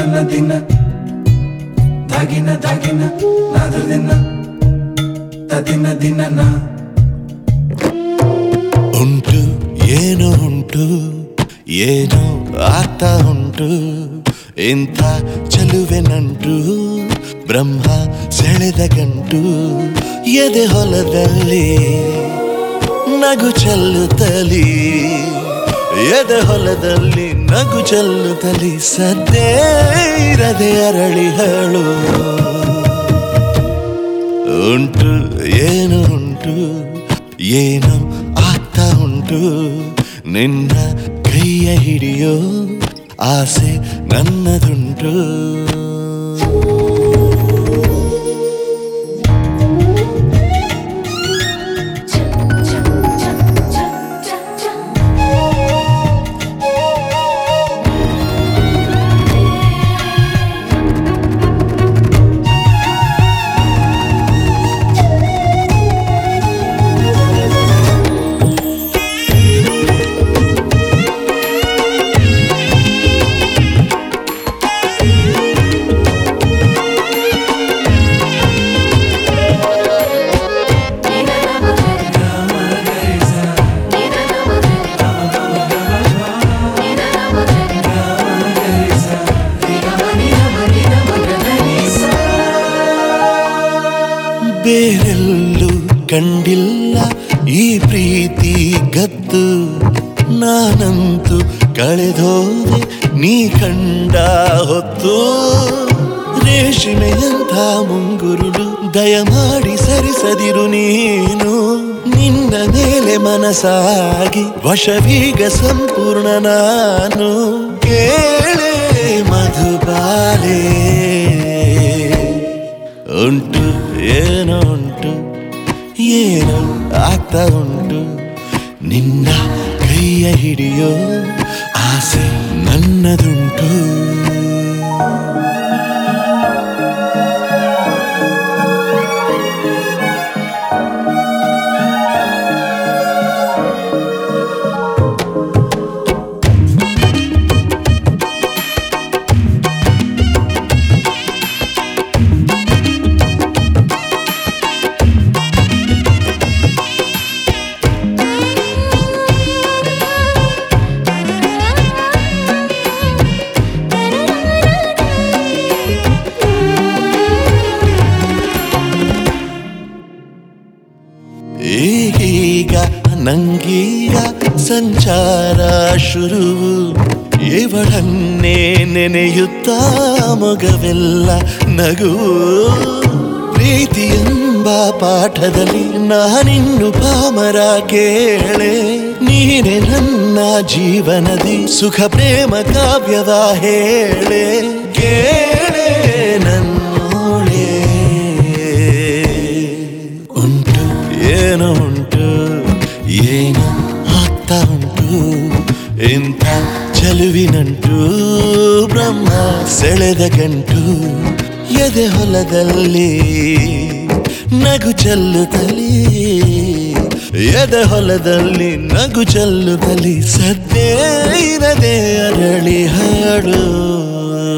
ತದಿನ ದಿನ ದಾಗಿನ ದಾಗಿನ ನಾದ್ರ ದಿನ ತದಿನ ದಿನ ನಾ ಉಂಟು ಏನೋ ಉಂಟು ಏನೋ ಆಗ್ತಾ ಉಂಟು ಇಂಥ ಚಲುವೆ ನಂಟು ಬ್ರಹ್ಮ ಸೆಳೆದ ಗಂಟು ಎದೆ ಹೊಲದಲ್ಲಿ ನಗು ಚೆಲ್ಲುತ್ತಲಿ ಎದೆ ಹೊಲದಲ್ಲಿ ನಗು ಚೆಲ್ಲುತ್ತಲಿ ಸದ್ದೇ ಇರದೆ ಅರಳಿ ಹೇಳು ಉಂಟು ಏನು ಉಂಟು ಏನೋ ಆಗ್ತಾ ಉಂಟು ನಿನ್ನ ಕೈಯ ಹಿಡಿಯೋ ಆಸೆ ನನ್ನದುಂಟು ಬೇರೆಲ್ಲೂ ಕಂಡಿಲ್ಲ ಈ ಪ್ರೀತಿ ಗತ್ತು ನಾನಂತೂ ಕಳೆದೋದೆ ನೀ ಕಂಡ ಹೊತ್ತು ರೇಷ್ಮೆಯಂಥ ಮುಂಗುರುಳು ದಯಮಾಡಿ ಸರಿಸದಿರು ನೀನು ನಿನ್ನ ಮೇಲೆ ಮನಸಾಗಿ ವಶವೀಗ ಸಂಪೂರ್ಣ ನಾನು ಕೇಳೆ ಮಧುಬಾಲೆ ಉಂಟು ಏನೋ ಉಂಟು ಏನೋ ಆಗ್ತಾ ಉಂಟು ನಿನ್ನ ಕೈಯ ಹಿಡಿಯೋ ಆಸೆ ನನ್ನದುಂಟು ಈಗೀಗ ನಂಗೀಗ ಸಂಚಾರ ಶುರು ಇವಳನ್ನೇ ನೆನೆಯುತ್ತಾ ಮೊಗವೆಲ್ಲ ನಗು ಪ್ರೀತಿ ಎಂಬ ಪಾಠದಲ್ಲಿ ನಾನಿನ್ನು ಪಾಮರ ಕೇಳೆ ನೀನೆ ನನ್ನ ಜೀವನದಿ ಸುಖ ಪ್ರೇಮ ಕಾವ್ಯವ ಹೇಳೆ ಕೇಳೆ ನನ್ನೋಳೆ ಉಂಟು ಏನೋ ಉಂಟು ಏನೋ ಆಗ್ತಾ ಉಂಟು ಇಂಥ ಚಲುವಿನಂಟು ಬ್ರಹ್ಮ ಸೆಳೆದ ಗಂಟು ಎದೆ ಹೊಲದಲ್ಲಿ ನಗು ಚೆಲ್ಲುತ್ತಲಿ ಎದೆ ಹೊಲದಲ್ಲಿ ನಗು ಚೆಲ್ಲುತ್ತಲಿ ಸದ್ದೇ ಇರದೆ ಅರಳಿ ಹಾಡು